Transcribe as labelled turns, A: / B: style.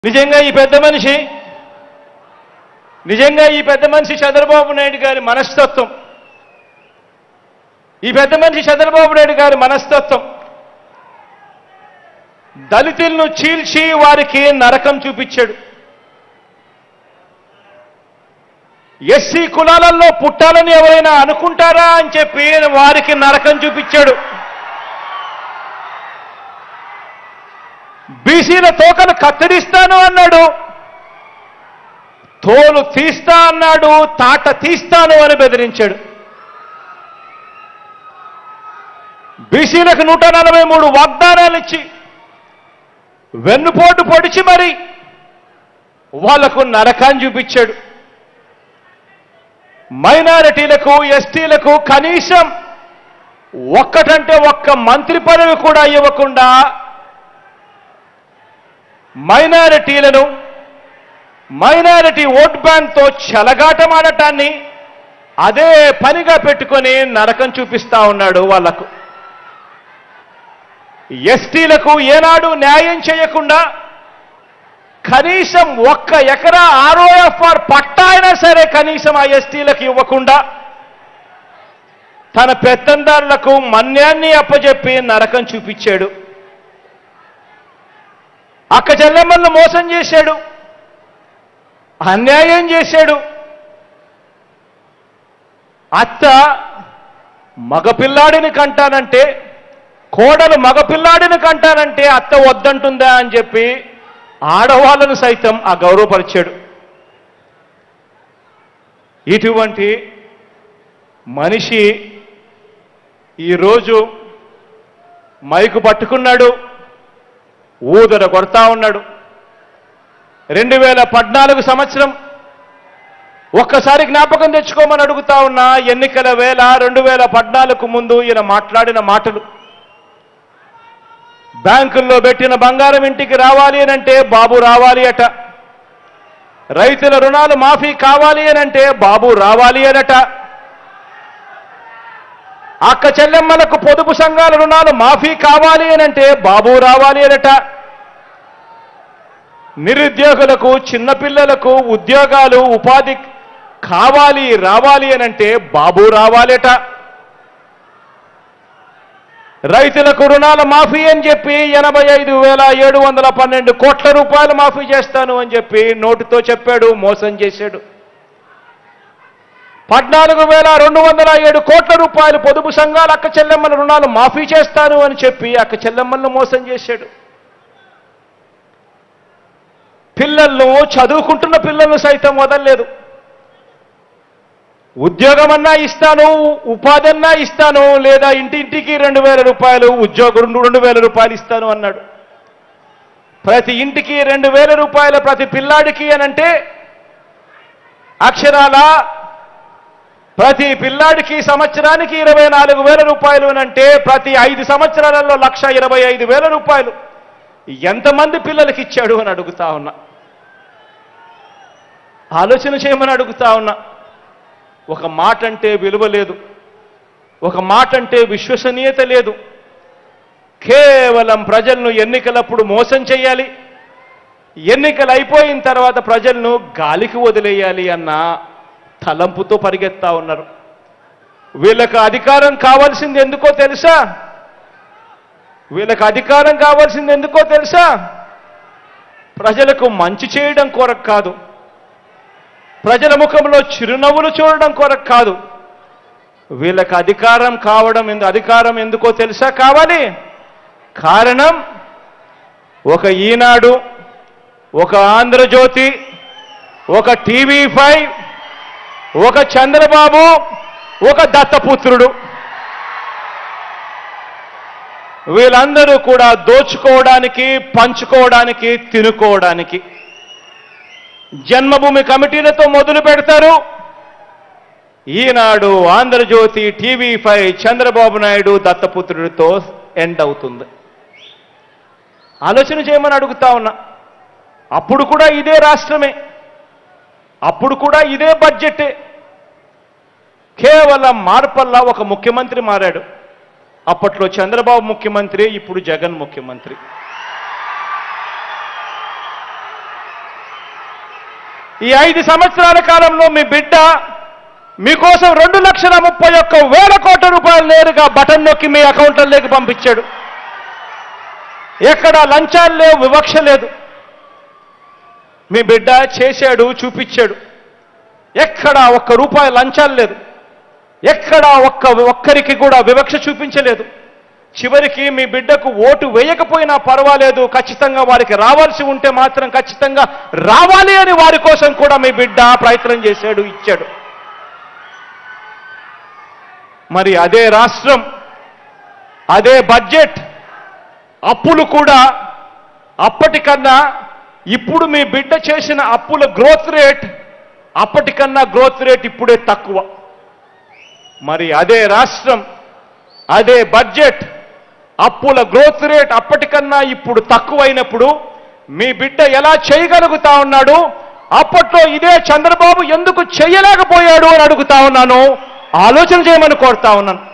A: నిజంగా ఈ పెద్ద మనిషి నిజంగా ఈ పెద్ద మనిషి చంద్రబాబు నాయుడు గారి మనస్తత్వం ఈ పెద్ద మనిషి చంద్రబాబు నాయుడు గారి మనస్తత్వం దళితులను చీల్చి వారికి నరకం చూపించాడు ఎస్సీ కులాలలో పుట్టాలని ఎవరైనా అనుకుంటారా అని చెప్పి వారికి నరకం చూపించాడు బీసీల తోకలు కత్తిరిస్తాను అన్నాడు తోలు తీస్తా అన్నాడు తాట తీస్తాను అని బెదిరించాడు బీసీలకు నూట నలభై మూడు వాగ్దానాలు ఇచ్చి వెన్నుపోటు పొడిచి మరి వాళ్లకు నరకాన్ని చూపించాడు మైనారిటీలకు ఎస్టీలకు కనీసం ఒక్కటంటే ఒక్క మంత్రి పదవి కూడా ఇవ్వకుండా మైనారిటీలను మైనారిటీ ఓట్ బ్యాంక్తో చెలగాటమాడటాన్ని అదే పనిగా పెట్టుకొని నరకం చూపిస్తా ఉన్నాడు వాళ్లకు ఎస్టీలకు ఏనాడు న్యాయం చేయకుండా కనీసం ఒక్క ఎకరా ఆర్ఓఎఫ్ఆర్ పట్టా అయినా సరే కనీసం ఆ ఎస్టీలకు ఇవ్వకుండా తన పెత్తందారులకు మన్యాన్ని అప్పజెప్పి నరకం చూపించాడు అక్క చెల్లెమ్మలను మోసం చేశాడు అన్యాయం చేశాడు అత్త మగపిల్లాడిని కంటానంటే కోడలు మగపిల్లాడిని కంటానంటే అత్త వద్దంటుందా అని చెప్పి ఆడవాళ్ళను సైతం ఆ గౌరవపరిచాడు ఇటువంటి మనిషి ఈరోజు మైకు పట్టుకున్నాడు ఊదర కొడతా ఉన్నాడు రెండు వేల పద్నాలుగు సంవత్సరం ఒక్కసారి జ్ఞాపకం తెచ్చుకోమని అడుగుతా ఉన్నా ఎన్నికల వేళ రెండు వేల పద్నాలుగు ముందు ఈయన మాట్లాడిన మాటలు బ్యాంకుల్లో పెట్టిన బంగారం ఇంటికి రావాలి అనంటే బాబు రావాలి అట రైతుల రుణాలు మాఫీ కావాలి అనంటే బాబు రావాలి అనట అక్క చెల్లెమ్మలకు పొదుపు సంఘాల రుణాలు మాఫీ కావాలి అనంటే బాబు రావాలి అనట నిరుద్యోగులకు చిన్నపిల్లలకు ఉద్యోగాలు ఉపాధి కావాలి రావాలి అనంటే బాబు రావాలట రైతులకు రుణాల మాఫీ అని చెప్పి ఎనభై ఐదు వేల ఏడు వందల పన్నెండు కోట్ల రూపాయలు మాఫీ చేస్తాను అని చెప్పి నోటితో చెప్పాడు మోసం చేశాడు పద్నాలుగు వేల రెండు వందల ఏడు కోట్ల రూపాయలు పొదుపు సంఘాల అక్క చెల్లెమ్మల రుణాలు మాఫీ చేస్తాను అని చెప్పి అక్క చెల్లెమ్మలను మోసం చేశాడు పిల్లలను చదువుకుంటున్న పిల్లలను సైతం వదలలేదు ఉద్యోగమన్నా ఇస్తాను ఉపాధి అన్నా ఇస్తాను లేదా ఇంటింటికి రెండు వేల రూపాయలు ఉద్యోగం రెండు వేల రూపాయలు ఇస్తాను అన్నాడు ప్రతి ఇంటికి రెండు వేల రూపాయల ప్రతి పిల్లాడికి అనంటే అక్షరాల ప్రతి పిల్లాడికి సంవత్సరానికి ఇరవై నాలుగు వేల రూపాయలు అనంటే ప్రతి ఐదు సంవత్సరాలలో లక్ష ఇరవై ఐదు వేల రూపాయలు ఎంతమంది పిల్లలకి ఇచ్చాడు అని అడుగుతా ఉన్నా ఆలోచన చేయమని అడుగుతా ఉన్నా ఒక మాట అంటే విలువ లేదు ఒక మాట అంటే విశ్వసనీయత లేదు కేవలం ప్రజలను ఎన్నికలప్పుడు మోసం చేయాలి ఎన్నికలు అయిపోయిన తర్వాత ప్రజలను గాలికి వదిలేయాలి అన్న తలంపుతో పరిగెత్తా ఉన్నారు వీళ్ళకు అధికారం కావాల్సింది ఎందుకో తెలుసా వీళ్ళకి అధికారం కావాల్సింది ఎందుకో తెలుసా ప్రజలకు మంచి చేయడం కొరకు కాదు ప్రజల ముఖంలో చిరునవ్వులు చూడడం కొరకు కాదు వీళ్ళకి అధికారం కావడం ఎందు అధికారం ఎందుకో తెలుసా కావాలి కారణం ఒక ఈనాడు ఒక ఆంధ్రజ్యోతి ఒక టీవీ ఫైవ్ ఒక చంద్రబాబు ఒక దత్తపుత్రుడు వీళ్ళందరూ కూడా దోచుకోవడానికి పంచుకోవడానికి తినుకోవడానికి జన్మభూమి కమిటీలతో మొదలు పెడతారు ఈనాడు ఆంధ్రజ్యోతి టీవీ ఫైవ్ చంద్రబాబు నాయుడు దత్తపుత్రుడితో ఎండ్ అవుతుంది ఆలోచన చేయమని అడుగుతా ఉన్నా అప్పుడు కూడా ఇదే రాష్ట్రమే అప్పుడు కూడా ఇదే బడ్జెటే కేవలం మార్పల్లా ఒక ముఖ్యమంత్రి మారాడు అప్పట్లో చంద్రబాబు ముఖ్యమంత్రి ఇప్పుడు జగన్ ముఖ్యమంత్రి ఈ ఐదు సంవత్సరాల కాలంలో మీ బిడ్డ మీకోసం రెండు లక్షల ముప్పై ఒక్క వేల కోట్ల రూపాయలు నేరుగా బటన్ నొక్కి మీ అకౌంట్లలోకి పంపించాడు ఎక్కడ లంచాలు లేవు వివక్ష లేదు మీ బిడ్డ చేశాడు చూపించాడు ఎక్కడ ఒక్క రూపాయి లంచాలు లేదు ఎక్కడ ఒక్క ఒక్కరికి కూడా వివక్ష చూపించలేదు చివరికి మీ బిడ్డకు ఓటు వేయకపోయినా పర్వాలేదు ఖచ్చితంగా వారికి రావాల్సి ఉంటే మాత్రం ఖచ్చితంగా రావాలి అని వారి కోసం కూడా మీ బిడ్డ ప్రయత్నం చేశాడు ఇచ్చాడు మరి అదే రాష్ట్రం అదే బడ్జెట్ అప్పులు కూడా అప్పటికన్నా ఇప్పుడు మీ బిడ్డ చేసిన అప్పుల గ్రోత్ రేట్ అప్పటికన్నా గ్రోత్ రేట్ ఇప్పుడే తక్కువ మరి అదే రాష్ట్రం అదే బడ్జెట్ అప్పుల గ్రోత్ రేట్ అప్పటికన్నా ఇప్పుడు తక్కువైనప్పుడు మీ బిడ్డ ఎలా చేయగలుగుతా ఉన్నాడు అప్పట్లో ఇదే చంద్రబాబు ఎందుకు చేయలేకపోయాడు అని అడుగుతా ఉన్నాను ఆలోచన చేయమని కోరుతా ఉన్నాను